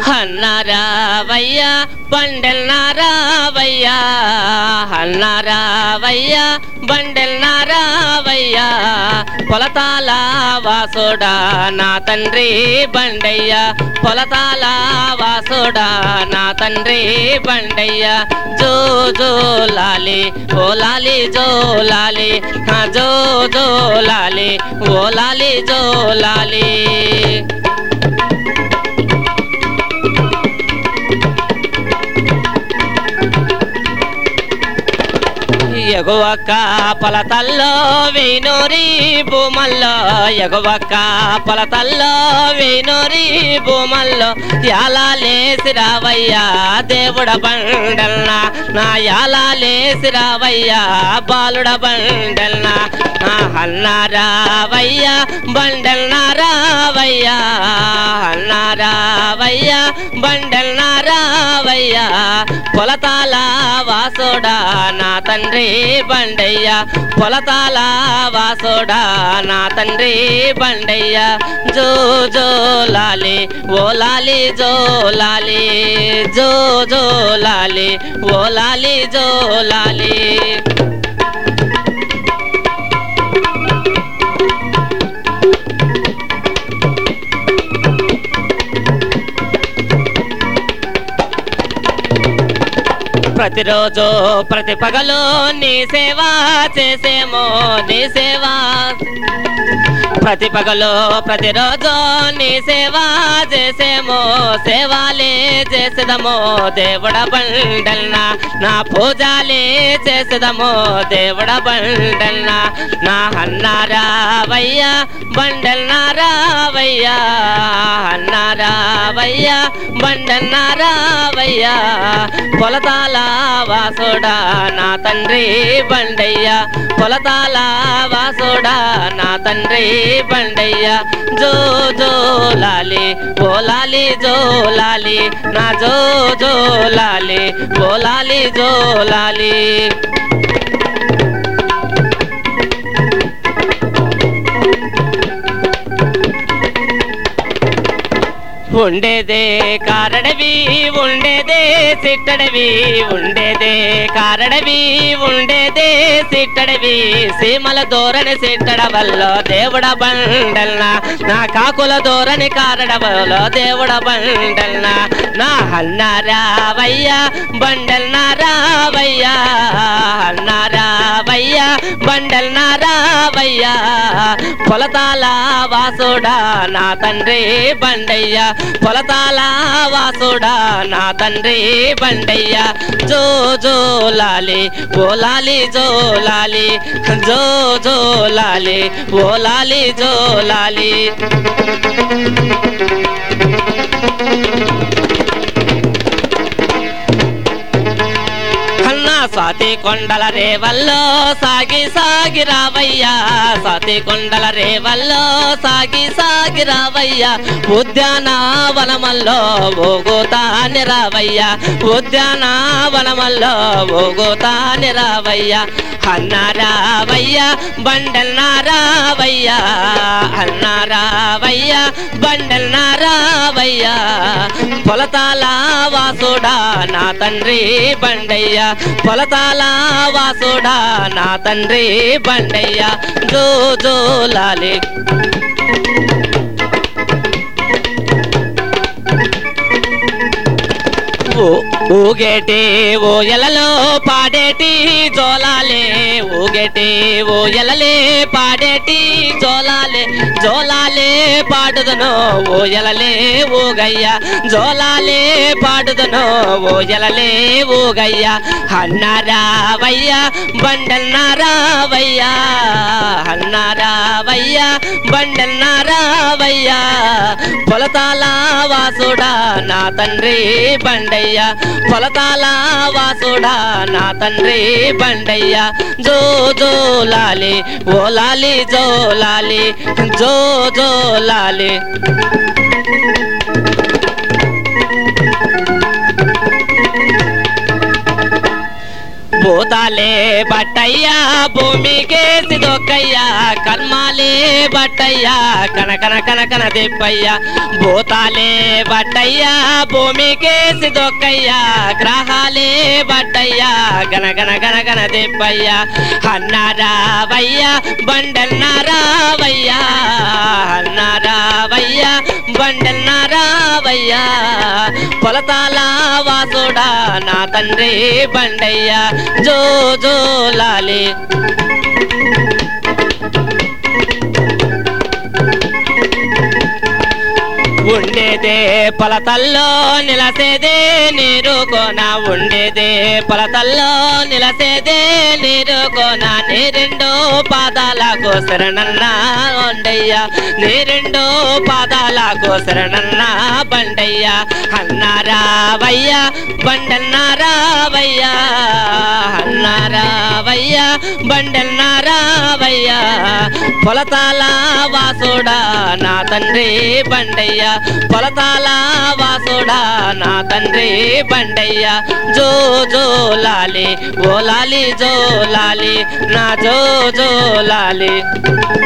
అన్నారావయ్యా బండెల్నారావయ్యా అన్నారావయ్యా బండెల్నారావయ్యా పొలతాల వాసుడా నా తండ్రి బండయ్య పొలతాల వాసుడా నా తండ్రి బండయ్య జో జో లాలి ఓ లాలి జో లాలి ఆ జో జో లాలి ఓ లాలి జో లాలి ఎగువక్క పొలతల్లో వేణూరి భూమల్లో ఎగువక్క పొలతల్లో వేణూరి భూమల్లో యాలాలేసి రావయ్యా దేవుడ బండల్న నా యాలాలేసి రావయ్యా బాలుడ బండల్న నా అన్నారావయ్యా బండల్నారావయ్యా అన్నారావయ్యా బండల్నారావయ్యా పొలతాల వాసోడా నా తండ్రి బండయ్య పొలతాల వాసోడా నా తండ్రి బండయ్య జో జో లాలి ఓ లాలి జో లాలి జో జో లాలి ఓ లాలి జో లాలి ప్రతిరోజు ప్రతి పగలు నీ సేవ చేసేమో నీ సేవ ప్రతి పగలు ప్రతిరోజు నీ సేవ చేసేమో సేవాలే చేసేదమో దేవుడ బండల్న నా పూజాలే చేసేదమో దేవుడ బండల్న నా అన్నారావయ్యా బండల్నారావయ్యా అన్నారావయ్యా బండల్నారావయ్యా పొలతాల వాసుడా నా తండ్రి బండయ్య పొలతాల వాసుడా నా తండ్రి బండయ్య జో జో లాలి ఓ లాలి జో లాలి నా జో జో లాలి ఓ లాలి జో లాలి ఉండేదే కారడవి ఉండేదే సిట్టడవి ఉండేదే కారడవి ఉండేదే సిట్టడవి సీమల దూరని సిట్టడ వల్ల దేవుడ బండల్న నా కాకుల దూరని కారడ వల్ల దేవుడ బండల్న నా అన్నారావయ్యా బండల్నారావయ్యా అన్నారావయ్యా బండల్నారావయ్యా పొలతాల వాసుడా నా తండ్రి బండయ్య పొలతాల వాసుడా నా తండ్రి బండయ్య జో జో లాలి ఓ లాలి జో లాలి జో జో లాలి ఓ లాలి జో లాలి కన్నా స్వాతి కొండల రేవల్లో సాగి సాగి రావయ్యా స్వాతి కొండల రేవల్లో సాగి సాగి రావయ్యా ఉద్యానవనమల్లో ఓగుతాని రావయ్యా ఉద్యానవనమల్లో ఓగుతాని రావయ్యా అన్నారావయ్యా బండల్నారావయ్యా అన్నారావయ్యా బండల్నారావయ్యా పొలతాల వాసుడా నా తండ్రి బండయ్య పొలతాల వాసుడా నా తండ్రి బండయ్య జో జో లాలి ఊ- ఊగేటి ఊయలలో పాడేటి జోలాలే ఊగేటి ఊయలలే పాడేటి జోలాలే జోలాలే పాడుదను ఊయలలే ఊగయ్య జోలాలే పాడుదను ఊయలలే ఊగయ్య అన్నారావయ్య బండల్నారావయ్య అన్నారావయ్య బండల్నారావయ్య పొలతాల వాసుడా నా తండ్రి బండయ్య పొలతాల వాసుడా నా తండ్రి బండయ్య జో జో లాలి ఓ లాలి జో లాలి జో జో లాలి భూతాలే బట్టయ్యా భూమికేసి దొక్కయ్యా కర్మాలే బట్టయ్యా కనకన కనకన దిప్పయ్యా భూతాలే బట్టయ్యా భూమికేసి దొక్కయ్యా గ్రహాలే బట్టయ్యా గనగన గనగన దిప్పయ్యా అన్నారావయ్యా బండన్నారావయ్యా అన్నారావయ్యా బండన్నారావయ్యా పొలతాల వాసుడా నా తండ్రి బండయ్యా జో జో లాలి ఉండేదే పొలతల్లో నిలసేదే నీరు కోన ఉండేదే పొలతల్లో నిలసేదే నీరు కోన నీ రెండు పాదాలకు శరణన్న ఉండయ్యా నీ రెండు పాదాలకు శరణన్న బండయ్యా అన్నారావయ్యా బండన్నారావయ్యా అన్నారావయ్యా బండన్నారావయ్యా పొలతాల వాసుడా నా తండ్రి బండయ్యా పొలతాల వాసుడా నా తండ్రి బండయ్యా జో జో లాలి ఓ లాలి జో లాలి నా జో జో లాలి